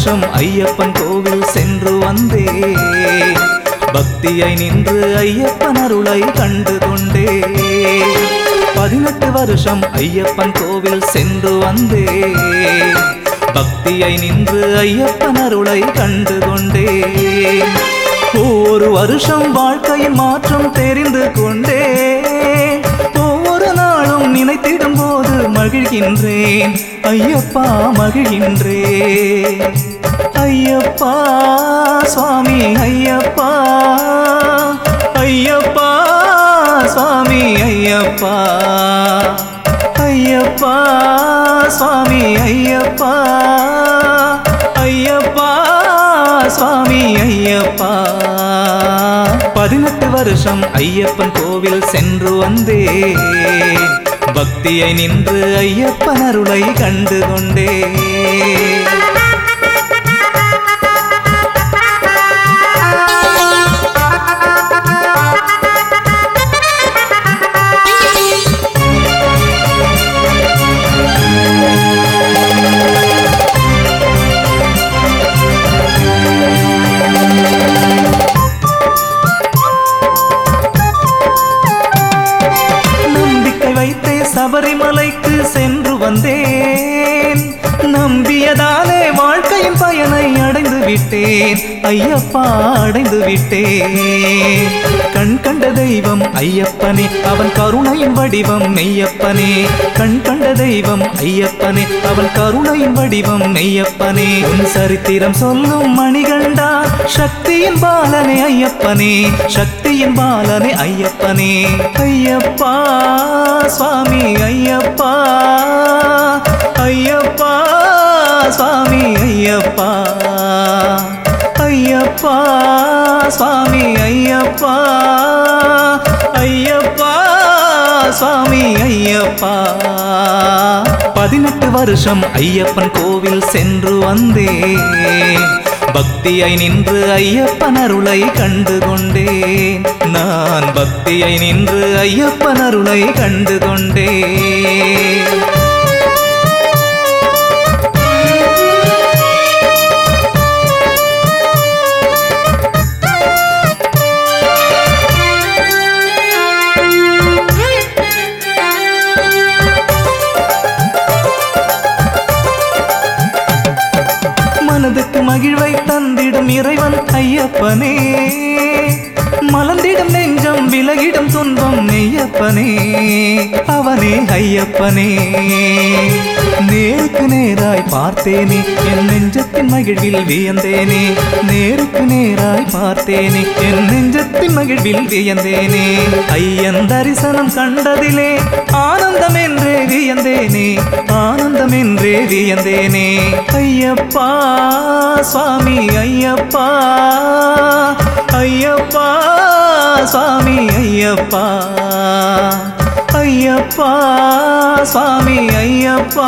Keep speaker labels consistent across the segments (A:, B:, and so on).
A: வருஷம் ஐயப்பன் கோவில் சென்று வந்தே பக்தியை நின்று ஐயப்பன் அருளை கண்டு கொண்டே பதினெட்டு வருஷம் ஐயப்பன் கோவில் சென்று வந்தே பக்தியை நின்று ஐயப்பன் அருளை கண்டு கொண்டே ஒவ்வொரு வருஷம் வாழ்க்கையின் மாற்றம் தெரிந்து கொண்டே ஒவ்வொரு நாளும் நினைத்திடும் போது மகிழ்கின்றேன் ஐயப்பா மகிழ்கின்றேன் ஐயப்பா சுவாமி ஐயப்பா ஐயப்பா சுவாமி ஐயப்பா ஐயப்பா சுவாமி ஐயப்பா ஐயப்பா சுவாமி ஐயப்பா பதினெட்டு வருஷம் ஐயப்பன் கோவில் சென்று வந்தே பக்தியை நின்று ஐயப்பன் அருளை கண்டு கொண்டே நம்பிக்கை வைத்தே சபரிமலைக்கு சென்று வந்தேன் நம்பியதாலே வாழ்க்கையின் பயனை அடைந்து விட்டேன் ஐயப்பா அடைந்து விட்டேன் கண் கண்ட தெய்வம் ஐயப்பனே அவன் கருணையின் வடிவம் மெய்யப்பனே கண் கண்ட தெய்வம் ஐயப்பனே அவன் கருணையின் வடிவம் மெய்யப்பனே உன் சரித்திரம் சொல்லும் மணிகண்டா சக்தியின் பாலனே ஐயப்பனே சக்தியின் பாலனே ஐயப்பனே ஐயப்பா சுவாமி ஐயப்பா ஐயப்பா சுவாமி ஐயப்பா ஐயப்பா சுவாமி ஐயப்பா ஐயப்பா சுவாமி ஐயப்பா பதினெட்டு வருஷம் ஐயப்பன் கோவில் சென்று வந்தே பக்தியை நின்று ஐயப்பன் அருளை கண்டு கொண்டேன் நான் பக்தியை நின்று ஐயப்பன் அருளை கண்டு கொண்டேன் மனதுக்கு மகிழ்வை தந்திடும் இறைவன் ஐயப்பனே மலர்ந்திடும் நெஞ்சம் விலகிடும் துன்பம் மெய்யப்பனே அவனே ஐயப்பனே நேருக்கு நேராய் பார்த்தேனே என் நெஞ்சத்தின் மகிழ்வில் வியந்தேனே நேருக்கு நேராய் பார்த்தேனே என் நெஞ்சத்தின் மகிழ்வில் வியந்தேனே ஐயன் தரிசனம் கண்டதிலே ஆனந்தம் என்றே வியந்தேனே ஆனந்தம் என்றே வியந்தேனே ஐயப்பா சுவாமி ஐயப்பா ஐயப்பா சுவாமி ஐயப்பா ஐயப்பா சுவாமி ஐயப்பா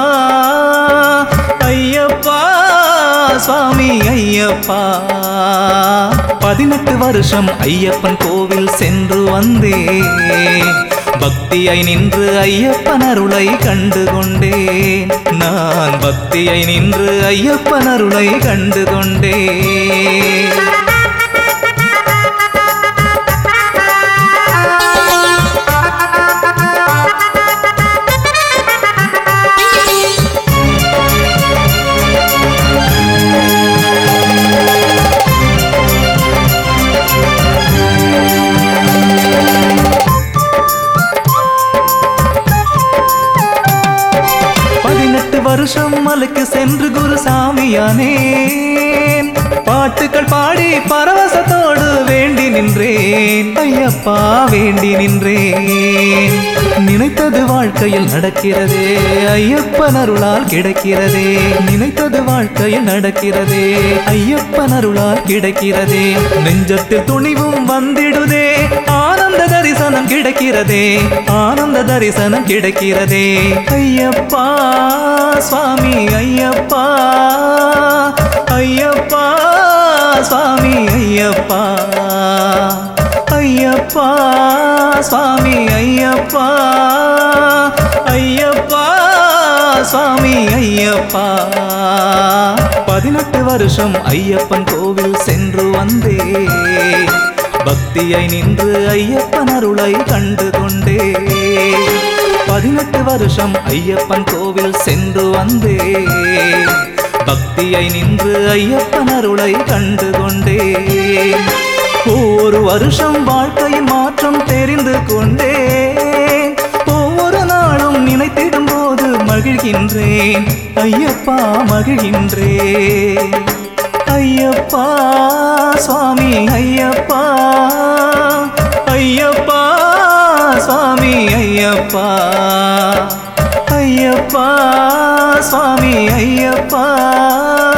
A: ஐயப்பா சுவாமி ஐயப்பா பதினெட்டு வருஷம் ஐயப்பன் கோவில் சென்று வந்தே பக்தியை நின்று ஐயப்பன் அருளை கண்டு கொண்டேன் நான் பக்தியை நின்று ஐயப்பன் அருளை கண்டு கொண்டேன் பதினெட்டு வருஷம் மலைக்கு சென்று குருசாமியானேன் பாட்டுக்கள் பாடி பரவசத்தோடு வேண்டி நின்றேன் ஐயப்பா வேண்டி நின்றேன் நினைத்தது வாழ்க்கையில் நடக்கிறதே ஐயப்பன் அருளால் கிடைக்கிறதே நினைத்தது வாழ்க்கையில் நடக்கிறதே ஐயப்பன் அருளால் கிடைக்கிறதே நெஞ்சத்தில் துணிவும் வந்திடுதே ஆனந்த தரிசனம் கிடைக்கிறதே ஆனந்த தரிசனம் கிடைக்கிறதே ஐயப்பா சுவாமி ஐயப்பா ஐயப்பா சுவாமி ஐயப்பா ஐயப்பா சுவாமி ஐயப்பா ஐயப்பா சுவாமி ஐயப்பா பதினெட்டு வருஷம் ஐயப்பன் கோவில் சென்று வந்தே பக்தியை நின்று ஐயப்பன் அருளை கண்டு கொண்டே பதினெட்டு வருஷம் ஐயப்பன் கோவில் சென்று வந்தே பக்தியை நின்று ஐயப்பன் அருளை கண்டு கொண்டே ஒவ்வொரு வருஷம் வாழ்க்கையின் மாற்றம் தெரிந்து கொண்டேன் ஒவ்வொரு நாளும் நினைத்திடும் போது மகிழ்கின்றேன் ஐயப்பா மகிழ்கின்றேன் ஐயப்பா சுவாமி ஐயப்பா ஐயப்பா சுவாமி ஐயப்பா ஐயப்பா சுவாமி ஐயப்பா